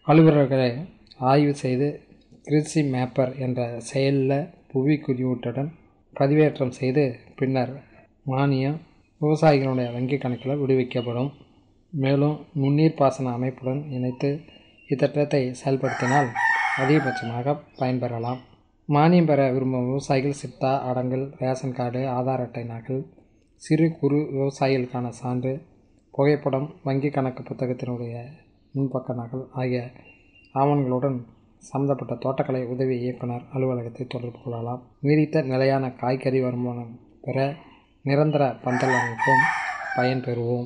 அலுவலர்களை ஆய்வு செய்து கிருஷி மேப்பர் என்ற செயலில் புவி குறியீட்டுடன் பதிவேற்றம் செய்து பின்னர் மானியம் விவசாயிகளுடைய வங்கி கணக்கில் விடுவிக்கப்படும் மேலும் நுண்ணீர் பாசன அமைப்புடன் இணைத்து இத்திட்டத்தை செயல்படுத்தினால் அதிகபட்சமாக பயன்பெறலாம் மானியம் பெற விரும்பும் விவசாயிகள் சிட்டா அடங்கல் ரேஷன் கார்டு ஆதார் அட்டை நகல் சிறு குறு விவசாயிகளுக்கான சான்று புகைப்படம் வங்கி கணக்கு புத்தகத்தினுடைய முன்பக்க நகல் ஆகிய ஆவணங்களுடன் சம்பந்தப்பட்ட தோட்டக்கலை உதவி இயக்குனர் அலுவலகத்தை தொடர்பு கொள்ளலாம் நீடித்த நிலையான காய்கறி வருமானம் பெற நிரந்தர பந்தல் அமைப்போம் பயன்பெறுவோம்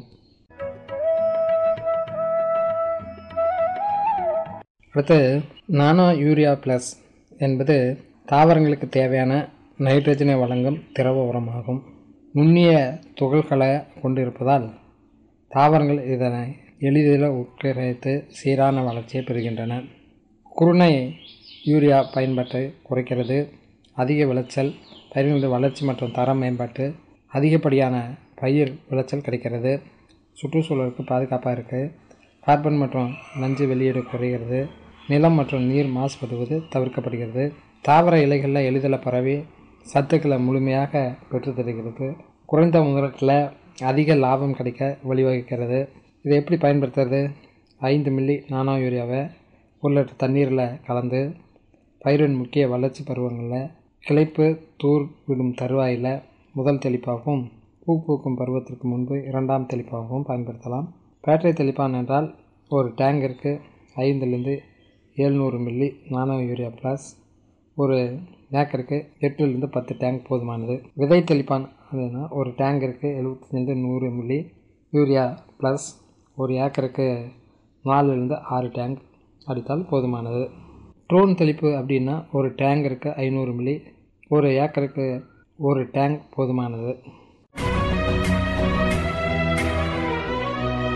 அடுத்து நானோ யூரியா ப்ளஸ் என்பது தாவரங்களுக்கு தேவையான நைட்ரஜனை வழங்கும் திரவ உரமாகும் நுண்ணிய துகள்களை கொண்டிருப்பதால் தாவரங்கள் இதனை எளிதில் உட்கிரகித்து சீரான வளர்ச்சியை பெறுகின்றன குருணை யூரியா பயன்பாட்டை குறைக்கிறது அதிக விளைச்சல் பயிர்களுடைய வளர்ச்சி மற்றும் தரம் மேம்பாட்டு அதிகப்படியான பயிர் விளைச்சல் கிடைக்கிறது சுற்றுச்சூழலுக்கு பாதுகாப்பாக இருக்குது கார்பன் மற்றும் நஞ்சு வெளியீடு குறைகிறது நிலம் மற்றும் நீர் மாசுபடுவது தவிர்க்கப்படுகிறது தாவர இலைகளில் எளிதில் பரவி சத்துக்களை முழுமையாக பெற்றுத் தருகிறது குறைந்த முதலீட்டில் அதிக லாபம் கிடைக்க வழிவகுக்கிறது இதை எப்படி பயன்படுத்துறது ஐந்து மில்லி நானோ யூரியாவை ஒரு லிட்டர் தண்ணீரில் கலந்து பயிரின் முக்கிய வளர்ச்சி பருவங்களில் கிளைப்பு தூர் விடும் தருவாயில் முதல் தெளிப்பாகவும் பூ பூக்கும் பருவத்திற்கு முன்பு இரண்டாம் தெளிப்பாகவும் பயன்படுத்தலாம் பேட்டரி தெளிப்பான் என்றால் ஒரு டேங்கிற்கு ஐந்துலேருந்து எழுநூறு மில்லி நானோ யூரியா ப்ளஸ் ஒரு ஏக்கருக்கு எட்டுலேருந்து பத்து டேங்க் போதுமானது விதை தெளிப்பான் அப்படின்னா ஒரு டேங்கிற்கு எழுபத்தஞ்சிலேருந்து நூறு மில்லி யூரியா ப்ளஸ் ஒரு ஏக்கருக்கு நாலுலேருந்து ஆறு டேங்க் அடித்தால் போதுமானது ட்ரோன் தெளிப்பு அப்படின்னா ஒரு டேங்கருக்கு ஐநூறு மில்லி ஒரு ஏக்கருக்கு ஒரு டேங்க் போதுமானது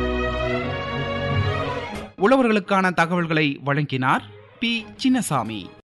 உழவர்களுக்கான தகவல்களை வழங்கினார் பி சின்னசாமி